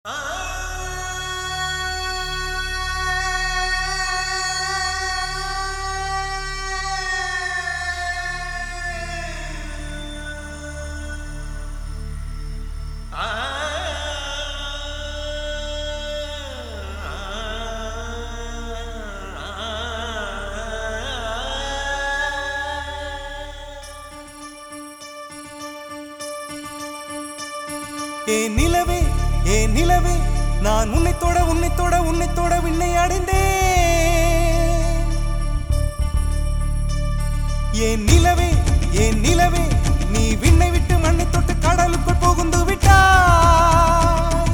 ஏ நிலவே ஏ நிலவே நான் உன்னை தொட உன்னை தொட உன்னை தொட விண்ணை அடைந்தேன் ஏ நிலவே ஏ நிலவே நீ விண்ணை விட்டு மண்ணை தொட்டு கடலுக்குள் புகுந்து விட்டாய்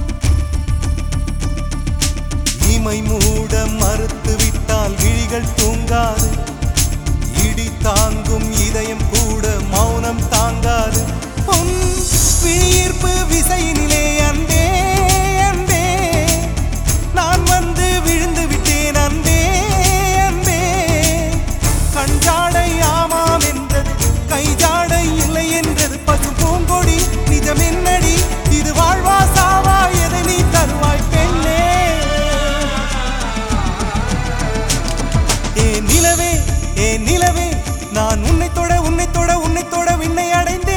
இமை மூட மறுத்து விட்டால் விழிகள் தூங்காது இடி தாங்கும் இதயம் கூட மௌனம் தாங்காது உன் விழியீர்ப்பு விசையினிலே அன்பே அன்பே நான் வந்து விழுந்து விட்டேன் அன்பே அன்பே கஞ்சாடை ஆமாம் என்றது கைஜாடை இல்லை என்றது பசு பூங்கொடி நிஜம் என்னடி இது வாழ்வா சாவா எதை நீ தருவாய் பெண்ணே ஏ நிலவே ஏ நிலவே நான் உன்னை தொட உன்னை தொட உன்னை தொட விண்ணை அடைந்தேன்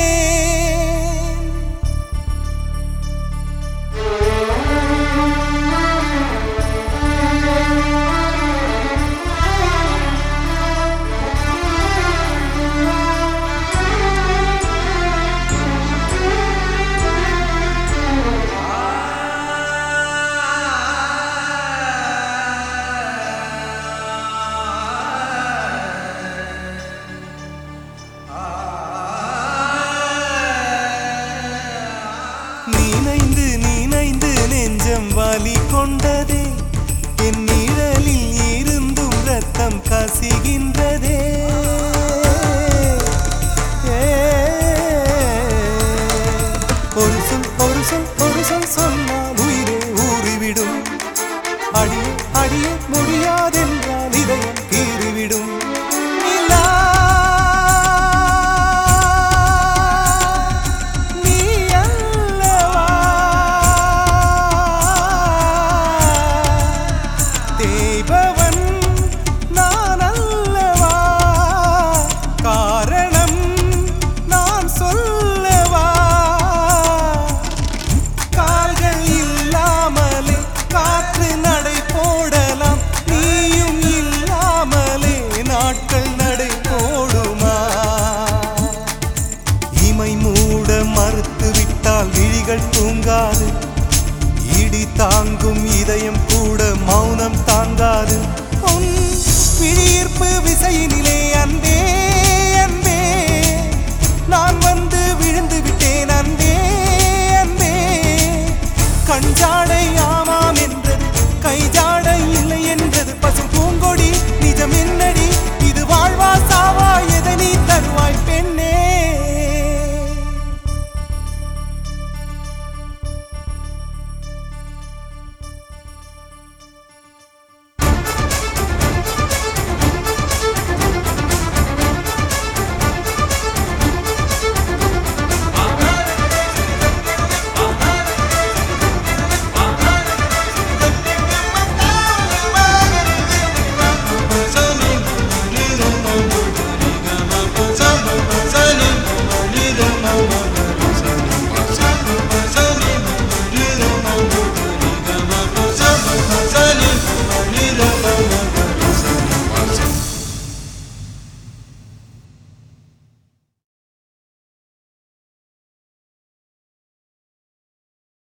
நீனைந்து நீனைந்து நெஞ்சம் வலி கொண்டதே என் நிழலில் இருந்தும் ரத்தம் கசிகின்றதே ஏ. ஒரு சொல் ஒரு சொல் ஒரு சொல் சொன்னால் உயிரே ஊறிவிடும் அடிய அடிய முடியாதென்றால் இதயம் கீறிவிடும் நிலா, நீ அல்லவா தேய்பவன் நான் அல்லவா காரணம் நான் சொல்லவா கால்கள் இல்லாமலே காற்று நடை போடலாம் நீயும் இல்லாமலே நாட்கள் நடை போடுமா இமை மூட மறுத்து விட்டால் விழிகள் தூங்காது இடி தாங்கும் இதயம் கூட மௌனம் தாங்காது உன் விழியீர்ப்பு விசையினிலே அன்பே அன்பே நான் வந்து விழுந்து விட்டேன் அன்பே அன்பே கஞ்சாடை